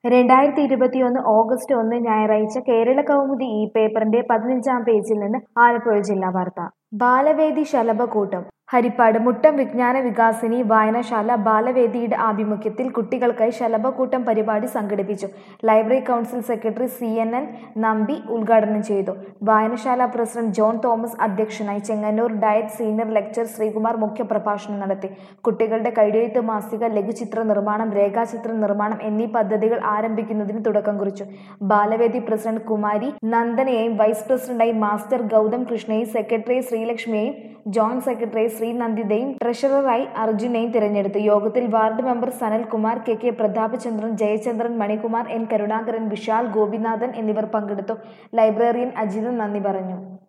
രണ്ടായിരത്തി ഇരുപത്തിയൊന്ന് ഓഗസ്റ്റ് ഒന്ന് ഞായറാഴ്ച കേരള കൗമുദി ഈ പേപ്പറിന്റെ പതിനഞ്ചാം പേജിൽ നിന്ന് ആലപ്പുഴ ജില്ലാ വാർത്ത ബാലവേദി ശലഭക്കൂട്ടം ഹരിപ്പാട് മുട്ടം വിജ്ഞാന വികാസിനി വായനശാല ബാലവേദിയുടെ ആഭിമുഖ്യത്തിൽ കുട്ടികൾക്കായി ശലഭക്കൂട്ടം പരിപാടി സംഘടിപ്പിച്ചു library council secretary C N N Nambi ഉദ്ഘാടനം ചെയ്തു വായനശാല പ്രസിഡന്റ് ജോൺ തോമസ് അധ്യക്ഷനായി Chengannur DIET senior lecturer Sreekumar മുഖ്യപ്രഭാഷണം നടത്തി കുട്ടികളുടെ കൈയെഴുത്ത് മാസിക ലഘുചിത്ര നിർമ്മാണം രേഖാചിത്ര നിർമ്മാണം എന്നീ പദ്ധതികൾ ആരംഭിക്കുന്നതിന് തുടക്കം കുറിച്ചു ബാലവേദി പ്രസിഡന്റ് കുമാരി നന്ദനയെയും വൈസ് പ്രസിഡന്റായി മാസ്റ്റർ ഗൗതം കൃഷ്ണയെയും സെക്രട്ടറി ശ്രീലക്ഷ്മിയെയും ജോയിന്റ് സെക്രട്ടറി ശ്രീനന്ദിതയും ട്രഷററായി അർജുനെയും തിരഞ്ഞെടുത്തു യോഗത്തിൽ ward member Sanalkumar K K Prathapachandran Jayachandran Manikumar N Karunakaran Vishal Gopinathan എന്നിവർ പങ്കെടുത്തു ലൈബ്രറിയൻ അജിതൻ നന്ദി പറഞ്ഞു